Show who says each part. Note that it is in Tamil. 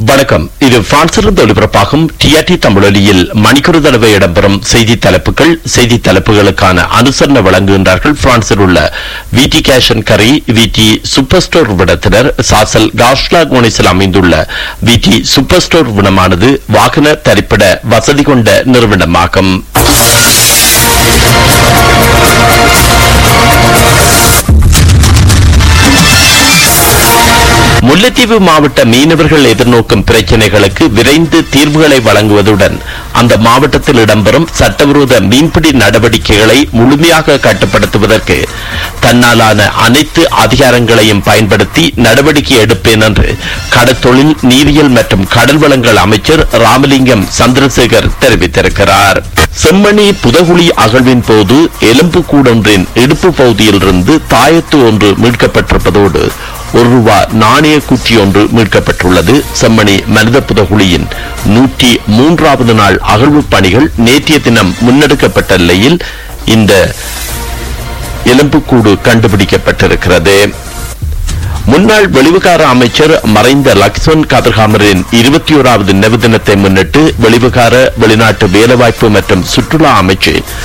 Speaker 1: வணக்கம் இது பிரான்சிலிருந்து ஒலிபரப்பாகும் டிஆர்டி தமிழொலியில் மணிக்கொரு தடவை இடம்பெறும் செய்தி தலைப்புகள் செய்தி தலைப்புகளுக்கான அனுசரணை வழங்குகின்றார்கள் பிரான்சில் உள்ள விடி கேஷன் கரி விடி சூப்பர் ஸ்டோர் விடத்தினர் சாசல் காஷ்லா கோனிஸில் அமைந்துள்ள விடி சூப்பர் ஸ்டோர் விடமானது வாகன தரிப்பிட வசதி கொண்ட நிறுவனமாகும் முல்லைத்தீவு மாவட்ட மீனவர்கள் எதிர்நோக்கும் பிரச்சினைகளுக்கு விரைந்து தீர்வுகளை வழங்குவதுடன் அந்த மாவட்டத்தில் இடம்பெறும் சட்டவிரோத மீன்பிடி நடவடிக்கைகளை முழுமையாக கட்டுப்படுத்துவதற்கு தன்னாலான அனைத்து அதிகாரங்களையும் பயன்படுத்தி நடவடிக்கை எடுப்பேன் என்று கடற்தொழில் நீரியல் மற்றும் கடல் வளங்கள் அமைச்சர் ராமலிங்கம் சந்திரசேகர் தெரிவித்திருக்கிறார் செம்மணி புதகுழி அகழ்வின் போது எலும்பு கூடொன்றின் இடுப்பு பகுதியிலிருந்து தாயத்து ஒன்று மீட்கப்பட்டிருப்பதோடு ஒரு ரூபா நாணய குச்சி ஒன்று மீட்கப்பட்டுள்ளது செம்மணி மனித புதகுழியின் நூற்றி மூன்றாவது நாள் அகழ்வு பணிகள் நேற்றைய தினம் முன்னெடுக்கப்பட்ட நிலையில் இந்த எலும்புக்கூடு கண்டுபிடிக்கப்பட்டிருக்கிறது முன்னாள் வெளிவிகார அமைச்சர் மறைந்த லக்ஷ்மண் கதிர்காமரின் இருபத்தி ஓராவது நினைவு தினத்தை முன்னிட்டு வெளிவிகார வெளிநாட்டு வேலைவாய்ப்பு மற்றும் சுற்றுலா அமைச்சு